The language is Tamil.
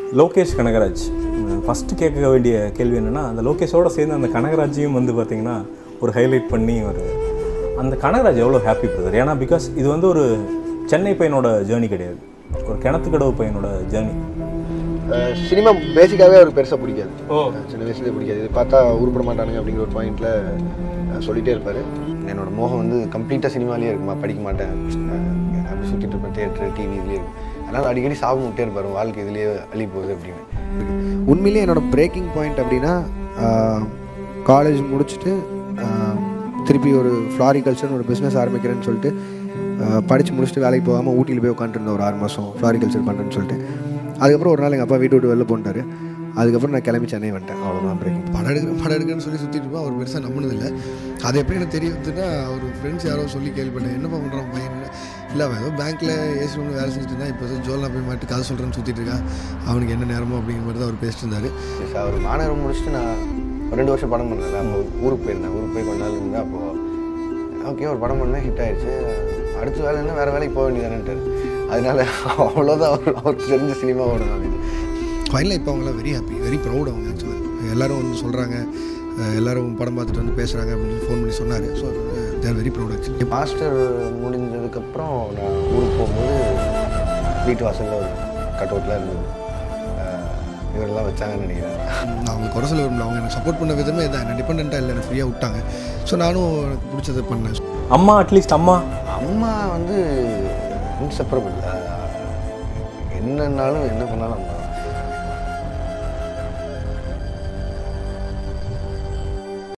லோகேஷ் கனகராஜ் ஃபஸ்ட்டு கேட்க வேண்டிய கேள்வி என்னென்னா அந்த லோகேஷோட சேர்ந்து அந்த கனகராஜையும் வந்து பார்த்திங்கன்னா ஒரு ஹைலைட் பண்ணி ஒரு அந்த கனகராஜ் எவ்வளோ ஹாப்பி பிரதர் ஏன்னா பிகாஸ் இது வந்து ஒரு சென்னை பையனோட ஜேர்னி கிடையாது ஒரு கிணத்துக்கடவு பையனோட ஜேர்னி அஹ் சினிமா பேசிக்காகவே அவருக்கு பெருசாக பிடிக்காது ஓ. சின்ன வயசுலேயே பிடிக்காது இது பார்த்தா உருப்பட மாட்டானுங்க அப்படிங்கிற ஒரு பாயிண்டில் சொல்லிகிட்டே இருப்பார் என்னோட மோகம் வந்து கம்ப்ளீட்டாக சினிமாலேயே இருக்குமா படிக்க மாட்டேன் அஹ் அப்படி சுற்றிட்டு இருப்பேன் தேட்டர் டிவி இதுலேயே இருக்கும் அதனால் அடிக்கடி சாபம் விட்டே இருப்பார் உன் வாழ்க்கை இதுலேயே அழி போகுது அப்படின்னு உண்மையிலேயே என்னோட பிரேக்கிங் பாயிண்ட் அப்படின்னா காலேஜ் முடிச்சுட்டு ஆஹ் திருப்பி ஒரு ஃப்ளாரிகல்ச்சர்னு ஒரு பிஸ்னஸ் ஆரம்பிக்கிறேன்னு சொல்லிட்டு படித்து முடிச்சுட்டு வேலைக்கு போகாமல் ஊட்டியில் போய் உட்காந்துருந்தேன் ஒரு ஆறு மாதம் ஃப்ளாரிகல்ச்சர் பண்ணுறேன்னு சொல்லிட்டு அதுக்கப்புறம் ஒரு நாள் எங்கள் அப்பா வீட்டு விட்டு வெளில போட்டார் அதுக்கப்புறம் நான் கிளம்பி சென்னை வந்துட்டேன் அவ்வளோதான் பிரேக்கிங் படம் எடுக்கிறேன் படம் எடுக்கிறேன்னு சொல்லி சுற்றிட்டு இருப்போம் அவர் பெருசாக நம்பினதில்லை அது எப்படி எனக்கு தெரிய வந்துன்னா அவர் ஃப்ரெண்ட்ஸ் யாரோ சொல்லி கேள்விப்பட்டேன் என்னப்பா பண்ணுறான் பையன் இல்லை அவன் ஏதோ பேங்க்கில் ஏசி ரூமில் வேலை செஞ்சுட்டு இருந்தான் இப்போ ஜோல்னா போய் மாட்டு கதை சொல்கிறேன்னு சுற்றிட்டு இருக்கான் அவனுக்கு என்ன நேரமோ அப்படிங்கிற மாதிரி தான் அவர் பேசிட்டு இருந்தார் அவர் மாநகரம் முடிச்சுட்டு நான் ஒரு ரெண்டு வருஷம் படம் பண்ணல அப்போ ஊருக்கு போயிருந்தேன் ஊருக்கு போய் கொஞ்ச நாள் இருந்தேன் அப்போது ஓகே ஒரு படம் பண்ணேன் ஹிட் ஆயிடுச்சு அடுத்த வேலை என்ன வேறு வேலைக்கு போக வேண்டியதானேன்ட்டார் அதனால அவ்வளோதான் அவர் அவருக்கு தெரிஞ்ச சினிமாவோட நான் இது ஃபைனலாக இப்போ அவங்களாம் வெரி ஹாப்பி வெரி ப்ரௌட் அவங்க ஆக்சுவலாக எல்லாரும் வந்து சொல்கிறாங்க எல்லாரும் படம் பார்த்துட்டு வந்து பேசுகிறாங்க அப்படின்னு ஃபோன் பண்ணி சொன்னார் so they're very proud actually master முடிஞ்சதுக்கப்புறம் நான் ஊருக்கு போகும்போது வீட்டு வாசலில் ஒரு கட் அவுட்லாம் இருந்தது அஹ் இவரெல்லாம் வச்சாங்கன்னு நினைக்கிறேன் நான் அவங்க குறை சொல்ல விரும்பல அவங்க எனக்கு சப்போர்ட் பண்ண விதமே இதான் என்ன டிபெண்ட்டாக இல்லை எனக்கு ஃப்ரீயாக விட்டாங்க ஸோ நானும் எனக்கு பிடிச்சதை பண்ணேன் அம்மா அட்லீஸ்ட் அம்மா அம்மா வந்து இன்செப்பரபிள் என்னன்னாலும் என்ன பண்ணாலும் அம்மா